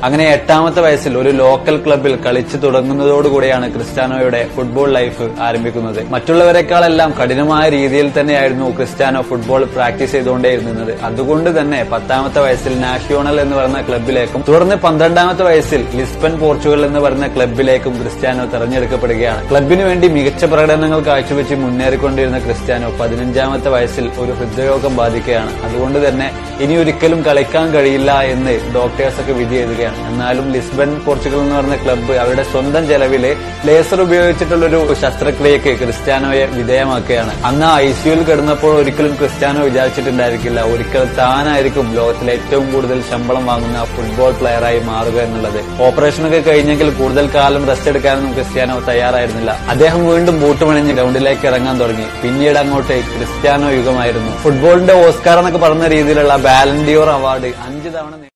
അങ്ങനെ എട്ടാമത്തെ വയസ്സിൽ ഒരു ലോക്കൽ ക്ലബിൽ കളിച്ചു തുടങ്ങുന്നതോടുകൂടിയാണ് ക്രിസ്ത്യാനോയുടെ ഫുട്ബോൾ ലൈഫ് ആരംഭിക്കുന്നത് മറ്റുള്ളവരെക്കാളെല്ലാം കഠിനമായ രീതിയിൽ തന്നെയായിരുന്നു ക്രിസ്ത്യാനോ ഫുട്ബോൾ പ്രാക്ടീസ് ചെയ്തുകൊണ്ടേയിരുന്നത് അതുകൊണ്ട് തന്നെ പത്താമത്തെ വയസ്സിൽ നാഷ്യോണൽ എന്ന് പറയുന്ന ക്ലബിലേക്കും തുടർന്ന് പന്ത്രണ്ടാമത്തെ വയസ്സിൽ ലിസ്ബൺ പോർച്ചുഗൽ എന്ന് പറയുന്ന ക്ലബിലേക്കും ക്രിസ്ത്യാനോ തെരഞ്ഞെടുക്കപ്പെടുകയാണ് ക്ലബിന് വേണ്ടി മികച്ച പ്രകടനങ്ങൾ കാഴ്ചവെച്ച് മുന്നേറിക്കൊണ്ടിരുന്ന ക്രിസ്ത്യാനോ പതിനഞ്ചാമത്തെ വയസ്സിൽ ഒരു ഹൃദയരോഗം ബാധിക്കുകയാണ് അതുകൊണ്ട് തന്നെ ഇനി ഒരിക്കലും കളിക്കാൻ കഴിയില്ല എന്ന് ഡോക്ടേഴ്സ് ഒക്കെ വിധി എഴുതുകയാണ് എന്നാലും ലിസ്ബൺ പോർച്ചുഗൽ എന്ന് പറയുന്ന ക്ലബ്ബ് അവരുടെ സ്വന്തം ചെലവില് ലേസർ ഉപയോഗിച്ചിട്ടുള്ള ഒരു ശസ്ത്രക്രിയക്ക് ക്രിസ്ത്യാനോയെ വിധേയമാക്കുകയാണ് അന്ന് ഐ സിയുൽ കിടന്നപ്പോൾ ഒരിക്കലും ക്രിസ്ത്യാനോ വിചാരിച്ചിട്ടുണ്ടായിരിക്കില്ല ഒരിക്കലും താനായിരിക്കും ലോകത്തിലെ ഏറ്റവും കൂടുതൽ ശമ്പളം വാങ്ങുന്ന ഫുട്ബോൾ പ്ലെയറായി മാറുക എന്നുള്ളത് ഓപ്പറേഷനൊക്കെ കഴിഞ്ഞെങ്കിൽ കൂടുതൽ കാലം റെസ്റ്റ് എടുക്കാനൊന്നും ക്രിസ്ത്യാനോ തയ്യാറായിരുന്നില്ല അദ്ദേഹം വീണ്ടും ബൂട്ട് പണിഞ്ഞ് ഗ്രൗണ്ടിലേക്ക് ഇറങ്ങാൻ തുടങ്ങി പിന്നീട് അങ്ങോട്ട് ക്രിസ്ത്യാനോ യുഗമായിരുന്നു ഫുട്ബോളിന്റെ ഓസ്കാർ എന്നൊക്കെ പറഞ്ഞ രീതിയിലുള്ള ബാലൻഡിയോർ അവാർഡ് അഞ്ച് തവണ നേ-